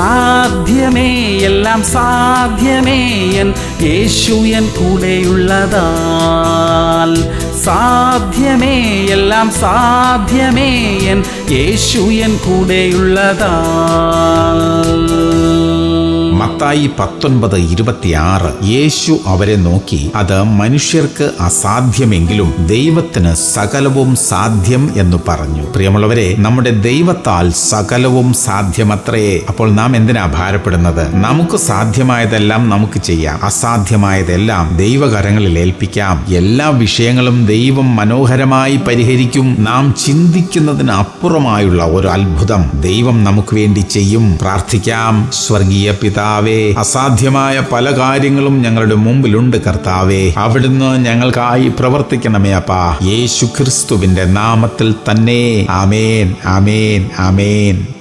സാധ്യമേ എല്ലാം സാധ്യമേ എൻ യേശു എൻ കൂടെയുള്ളതാൽ സാധ്യമേ എല്ലാം സാധ്യമേ എൻ യേശു എൻ കൂടെയുള്ളതാൽ മത്തായി പത്തൊൻപത് ഇരുപത്തിയാറ് യേശു അവരെ നോക്കി അത് മനുഷ്യർക്ക് അസാധ്യമെങ്കിലും ദൈവത്തിന് സകലവും സാധ്യം എന്ന് പറഞ്ഞു പ്രിയമുള്ളവരെ നമ്മുടെ ദൈവത്താൽ സകലവും സാധ്യമത്രേ അപ്പോൾ നാം എന്തിനാ ഭാരപ്പെടുന്നത് നമുക്ക് സാധ്യമായതെല്ലാം നമുക്ക് ചെയ്യാം അസാധ്യമായതെല്ലാം ദൈവകരങ്ങളിൽ ഏൽപ്പിക്കാം എല്ലാ വിഷയങ്ങളും ദൈവം മനോഹരമായി പരിഹരിക്കും നാം ചിന്തിക്കുന്നതിന് അപ്പുറമായുള്ള ഒരു അത്ഭുതം ദൈവം നമുക്ക് വേണ്ടി ചെയ്യും പ്രാർത്ഥിക്കാം സ്വർഗീയ പിതാവേ അസാധ്യമായ പല കാര്യങ്ങളും ഞങ്ങളുടെ മുമ്പിലുണ്ട് കർത്താവേ അവിടുന്ന് ഞങ്ങൾക്കായി പ്രവർത്തിക്കണമേ അപ്പാ യേശു ക്രിസ്തുവിന്റെ നാമത്തിൽ തന്നെ ആമേൻ ആമേൻ ആമേൻ